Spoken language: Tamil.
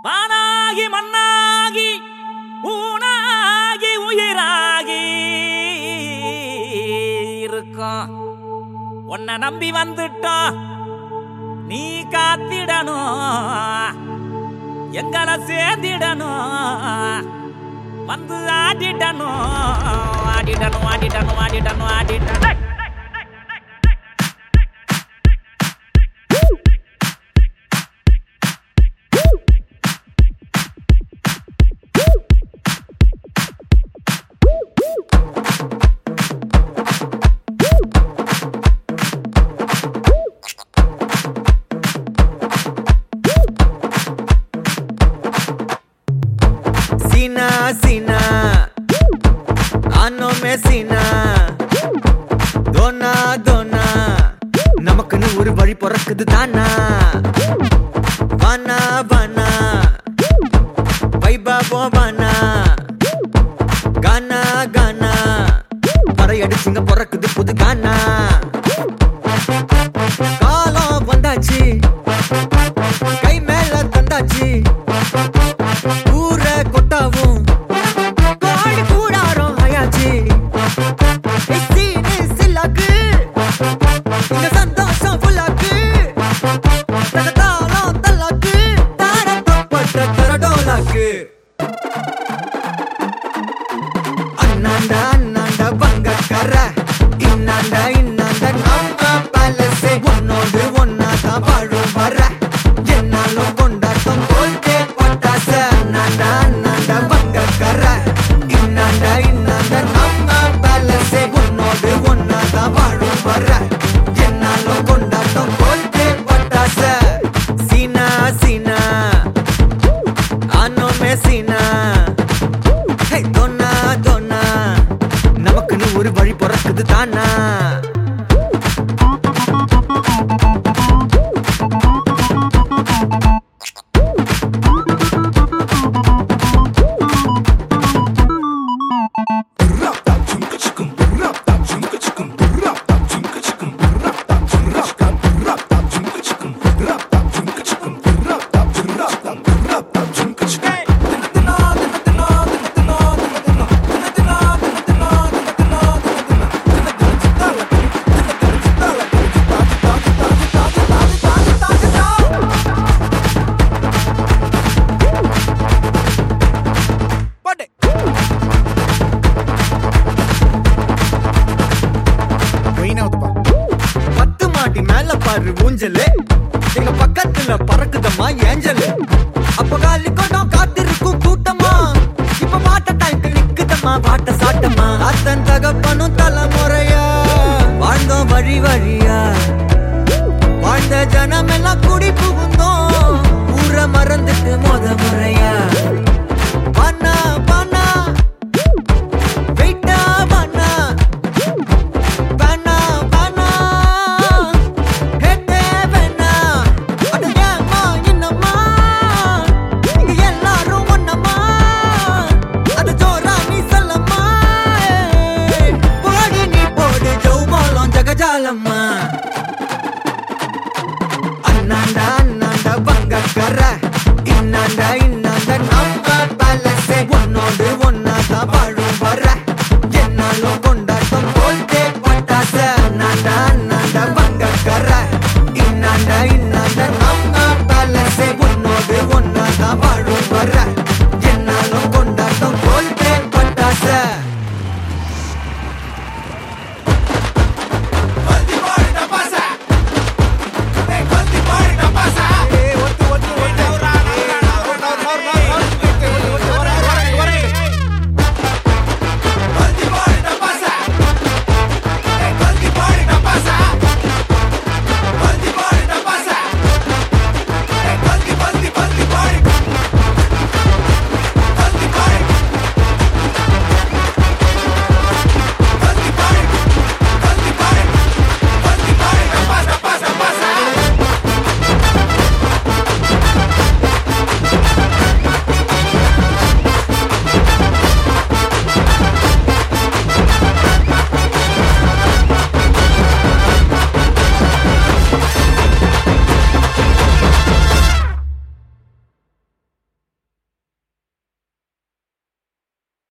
வானாகி மண்ணாகி ஊனாகி உயிராகி இருக்கோம் உன்னை நம்பி வந்துட்டோம் நீ காத்திடணும் எங்களை சேர்ந்திடணும் வந்து ஆடிடணும் ஆடிடணும் ஆடிடணும் ஆடிடணும் ஆடிடணும் சீனா சீனா ஆனோ மே சீனா தோனா தோனா நமக்குன்னு ஒரு வழி பிறக்குது தானா வானா வானா வைபா போவானா கானா கானா பறையடிச்சுங்க பிறக்குது புது கானா காலம் வந்தாச்சு கை மேல தந்தாச்சு ஊர கொட்டாவும் காடு கூடாரம் ஆயாச்சு சீனு சில்லாக்கு இந்த சந்தோஷம் புல்லாக்கு தாளம் தல்லாக்கு தாரப்பட்ட தரடோலாக்கு அண்ணாண்டா அண்ணாண்டா பங்கக்கர இன்னாண்டா இன்னாண்டா நம்ம பேலஸே உன்னோடு ஒன்னாதான் வாழும் வர என்னாலும் கொண்டாட்டம் போல்டே பட்டாச அண்ணாண்டா அண்ணாண்டா பங்கக்கர இன்னாண்டா இன்னாண்டா நம்ம பேலஸே உன்னோடு ஒன்னாதான் வாழும் வர என்னாலும் கொண்டாட்டம் போல்டே பட்டாச சீனா சீனா ஆனோ மே சீனா ஹே தோனா தோனா நமக்குன்னு ஒரு வழி பிறக்குது தானா பத்து மாடி மேல பாரு ஊஞ்சலு எங்க பக்கத்துல பறக்குதம்மா ஏஞ்சலு அப்ப காலி கொண்டோம் காத்திருக்கும் கூட்டமா இப்ப மாட்ட டைம் நிக்குதம்மா பாட்ட சாட்டமா அத்தன் தகப்பனும் தலைமுறையா வாழ்ந்தோம் வழி வழியா வாழ்ந்த ஜனமெல்லாம் குடி புகுந்தோம்